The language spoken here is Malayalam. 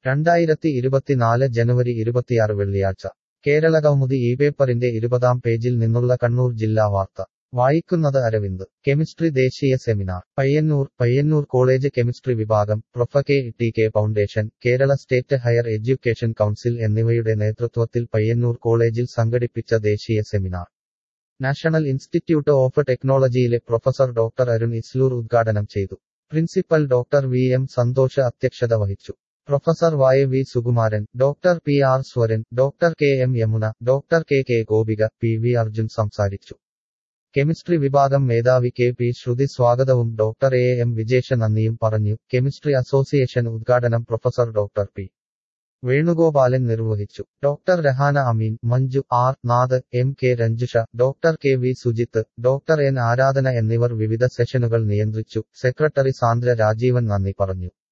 രണ്ടായിരത്തി ഇരുപത്തിനാല് ജനുവരി ഇരുപത്തിയാറ് വെള്ളിയാഴ്ച കേരളകൗമുദി ഈ പേപ്പറിന്റെ ഇരുപതാം പേജിൽ നിന്നുള്ള കണ്ണൂർ ജില്ലാ വാർത്ത വായിക്കുന്നത് അരവിന്ദ് കെമിസ്ട്രി ദേശീയ seminar Payyanur Payyanur college chemistry വിഭാഗം prof K T K foundation Kerala state higher education council എന്നിവയുടെ നേതൃത്വത്തിൽ പയ്യന്നൂർ കോളേജിൽ സംഘടിപ്പിച്ച ദേശീയ സെമിനാർ നാഷണൽ ഇൻസ്റ്റിറ്റ്യൂട്ട് ഓഫ് ടെക്നോളജിയിലെ പ്രൊഫസർ ഡോക്ടർ അരുൺ ഇസ്ലൂർ ഉദ്ഘാടനം ചെയ്തു principal doctor V M Santhosh അധ്യക്ഷത വഹിച്ചു professor Y V Sukumaran doctor P R Swaran doctor K M Yamuna doctor K K Gopika P V Arjun സംസാരിച്ചു കെമിസ്ട്രി വിഭാഗം മേധാവി കെ പി ശ്രുതി സ്വാഗതവും ഡോക്ടർ എ എം വിജേഷ നന്ദിയും പറഞ്ഞു കെമിസ്ട്രി അസോസിയേഷൻ ഉദ്ഘാടനം പ്രൊഫസർ ഡോക്ടർ പി വേണുഗോപാലൻ നിർവഹിച്ചു doctor Rahana Ameen Manju R Nath M K Ranjusha doctor K V Sujith doctor N Aradhana എന്നിവർ വിവിധ സെഷനുകൾ നിയന്ത്രിച്ചു സെക്രട്ടറി സാന്ദ്ര രാജീവൻ നന്ദി പറഞ്ഞു